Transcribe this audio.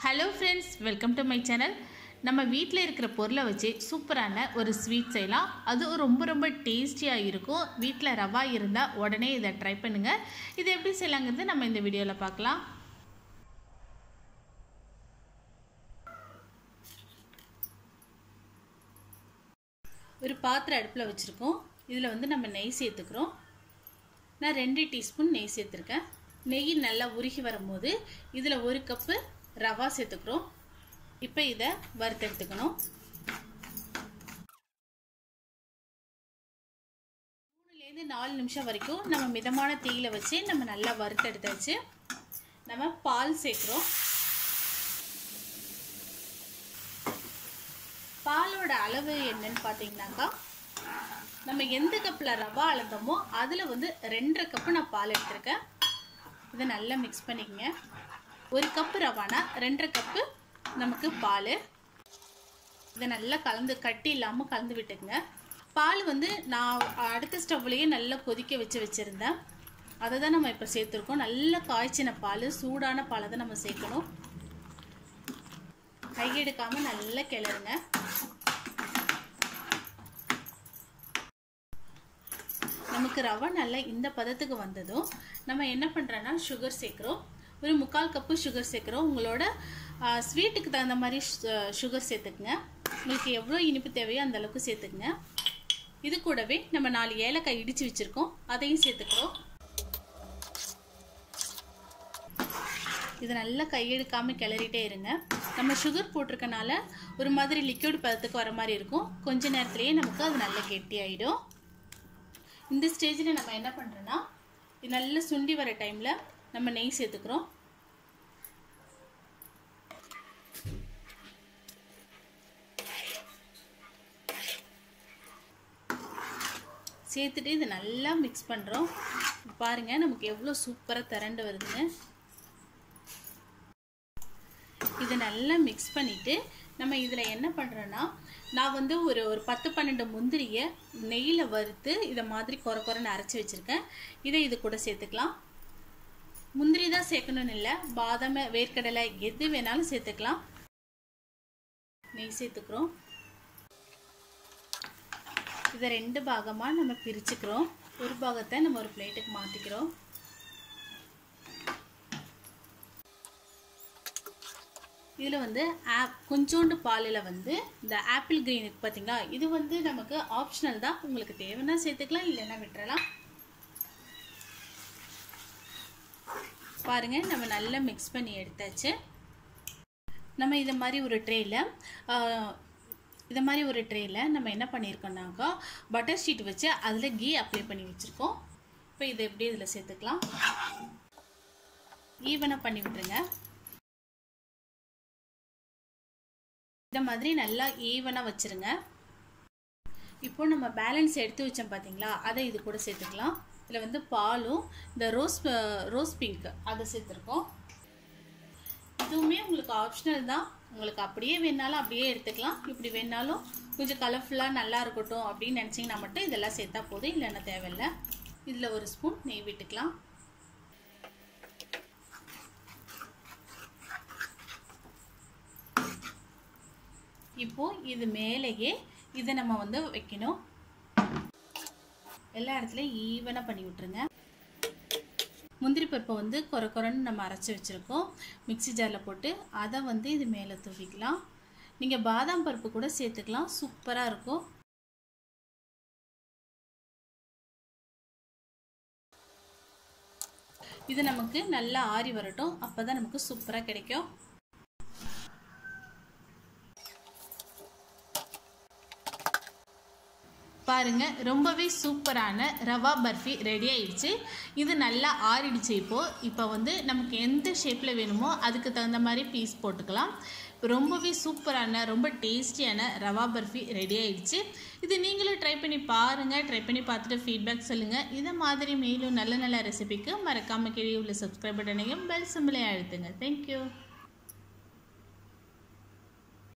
hello friends welcome to my channel நம்ம வீட்டில் இருக்கிற பொருளை வச்சு சூப்பரான ஒரு ஸ்வீட் செய்யலாம் அதுவும் ரொம்ப ரொம்ப டேஸ்டியாக இருக்கும் வீட்டில் ரவா இருந்தால் உடனே இதை ட்ரை பண்ணுங்கள் இது எப்படி செய்யலாங்கிறது நம்ம இந்த வீடியோவில் பார்க்கலாம் ஒரு பாத்திரம் அடுப்பில் வச்சுருக்கோம் இதில் வந்து நம்ம நெய் சேர்த்துக்கிறோம் நான் ரெண்டு டீஸ்பூன் நெய் சேர்த்துருக்கேன் நெய் நல்லா உருகி வரும்போது இதில் ஒரு கப்பு ரவா சேர்த்துக்கிறோம் இப்போ இதை வறுத்தெடுத்துக்கணும் மூணுலேருந்து நாலு நிமிஷம் வரைக்கும் நம்ம மிதமான தீயில வச்சு நம்ம நல்லா வறுத்தெடுத்தாச்சு நம்ம பால் சேர்க்குறோம் பாலோட அளவு என்னன்னு பார்த்தீங்கன்னாக்கா நம்ம எந்த கப்பில் ரவா அளந்தோமோ அதில் வந்து ரெண்டரை கப்பு நான் பால் எடுத்திருக்கேன் இதை நல்லா மிக்ஸ் பண்ணிக்கங்க ஒரு கப்பு ரவானா ரெண்டரை கப்பு நமக்கு பால் இதை நல்லா கலந்து கட்டி இல்லாமல் கலந்து விட்டுக்குங்க பால் வந்து நான் அடுத்த ஸ்டவ்லேயே நல்லா கொதிக்க வச்சு வச்சுருந்தேன் அதை தான் நம்ம இப்போ சேர்த்துருக்கோம் நல்லா காய்ச்சின பால் சூடான பாலை தான் நம்ம சேர்க்கணும் கையெடுக்காமல் நல்லா கிளறுங்க நமக்கு ரவை நல்லா இந்த பதத்துக்கு வந்ததும் நம்ம என்ன பண்ணுறோன்னா சுகர் சேர்க்குறோம் ஒரு முக்கால் கப்பு சுகர் சேர்க்குறோம் உங்களோட ஸ்வீட்டுக்கு தகுந்த மாதிரி சுகர் சேர்த்துக்குங்க உங்களுக்கு எவ்வளோ இனிப்பு தேவையோ அந்த அளவுக்கு சேர்த்துக்குங்க இது கூடவே நம்ம நாலு ஏலக்காய் இடித்து வச்சுருக்கோம் அதையும் சேர்த்துக்கிறோம் இது நல்லா கையெடுக்காமல் கிளறிட்டே இருங்க நம்ம சுகர் போட்டிருக்கனால ஒரு மாதிரி லிக்விட் பதத்துக்கு வர மாதிரி இருக்கும் கொஞ்ச நேரத்துலேயே நமக்கு அது நல்லா கெட்டி ஆகிடும் இந்த ஸ்டேஜில் நம்ம என்ன பண்ணுறோன்னா இது நல்லா சுண்டி வர டைமில் நம்ம நெய் சேர்த்துக்கிறோம் சேர்த்துட்டு இதை நல்லா மிக்ஸ் பண்ணுறோம் பாருங்கள் நமக்கு எவ்வளோ சூப்பராக திரண்டு வருதுங்க இதை நல்லா மிக்ஸ் பண்ணிவிட்டு நம்ம இதில் என்ன பண்ணுறோன்னா நான் வந்து ஒரு ஒரு பத்து பன்னெண்டு முந்திரியை நெய்யில் வறுத்து இதை மாதிரி குறை குறைன்னு அரைச்சி வச்சுருக்கேன் இதை இது கூட சேர்த்துக்கலாம் முந்திரி தான் சேர்க்கணும்னு இல்லை பாதாம் வேர்க்கடலை எது வேணாலும் சேர்த்துக்கலாம் நெய் சேர்த்துக்கிறோம் இதை ரெண்டு பாகமாக நம்ம பிரிச்சுக்கிறோம் ஒரு பாகத்தை நம்ம ஒரு பிளேட்டுக்கு மாற்றிக்கிறோம் இதில் வந்து ஆப் கொஞ்சோண்டு பாலில் வந்து இந்த ஆப்பிள் க்ரீன் இருக்கு பார்த்தீங்களா இது வந்து நமக்கு ஆப்ஷனல் தான் உங்களுக்கு தேவைன்னா சேர்த்துக்கலாம் இல்லைன்னா விட்டுறலாம் பாருங்கள் நம்ம நல்லா மிக்ஸ் பண்ணி எடுத்தாச்சு நம்ம இதை மாதிரி ஒரு ட்ரேயில் இதை மாதிரி ஒரு ட்ரேயில் நம்ம என்ன பண்ணியிருக்கோம்னாக்கா பட்டர் ஷீட் வச்சு அதில் கீ அப்ளை பண்ணி வச்சுருக்கோம் இப்போ இதை எப்படி இதில் சேர்த்துக்கலாம் ஈவனாக பண்ணி விட்டுருங்க இந்த மாதிரி நல்லா ஈவனாக வச்சுருங்க இப்போ நம்ம பேலன்ஸ் எடுத்து வச்சோம் பார்த்தீங்களா அதை இது கூட சேர்த்துக்கலாம் இதில் வந்து பாலும் இந்த ரோஸ் ரோஸ் பிங்க் அதை சேர்த்துருக்கோம் இதுவுமே உங்களுக்கு ஆப்ஷனல் தான் உங்களுக்கு அப்படியே வேணாலும் அப்படியே எடுத்துக்கலாம் இப்படி வேணாலும் கொஞ்சம் கலர்ஃபுல்லாக நல்லா இருக்கட்டும் அப்படின்னு நினச்சிங்கன்னா மட்டும் இதெல்லாம் சேர்த்தா போதும் இல்லைன்னா தேவையில்லை இதில் ஒரு ஸ்பூன் நெய் விட்டுக்கலாம் இப்போ இது மேலேயே இதை நம்ம வந்து வைக்கணும் எல்லா இடத்துலையும் ஈவனாக பண்ணி விட்டுருங்க முந்திரி பருப்பை வந்து குறை குறைன்னு நம்ம அரைச்சி வச்சுருக்கோம் மிக்சி ஜாரில் போட்டு அதை வந்து இது மேலே தூவிக்கலாம் நீங்கள் பாதாம் பருப்பு கூட சேர்த்துக்கலாம் சூப்பராக இருக்கும் இது நமக்கு நல்லா ஆறி வரட்டும் அப்போ தான் நமக்கு சூப்பராக கிடைக்கும் பாருங்க ரொம்பவே சூப்பரான ரவா பர்ஃபி ரெடி ஆயிடுச்சு இது நல்லா ஆறிடுச்சு இப்போது இப்போ வந்து நமக்கு எந்த ஷேப்பில் வேணுமோ அதுக்கு தகுந்த மாதிரி பீஸ் போட்டுக்கலாம் ரொம்பவே சூப்பரான ரொம்ப டேஸ்டியான ரவா பர்ஃபி ரெடி ஆயிடுச்சு இது நீங்களும் ட்ரை பண்ணி பாருங்கள் ட்ரை பண்ணி பார்த்துட்டு ஃபீட்பேக் சொல்லுங்கள் இதை மாதிரி மேலும் நல்ல நல்ல ரெசிபிக்கு மறக்காமல் கீழே உள்ள சப்ஸ்கிரைப் பட்டனையும் பெல் சிம்பிளை அழுத்துங்க தேங்க்யூ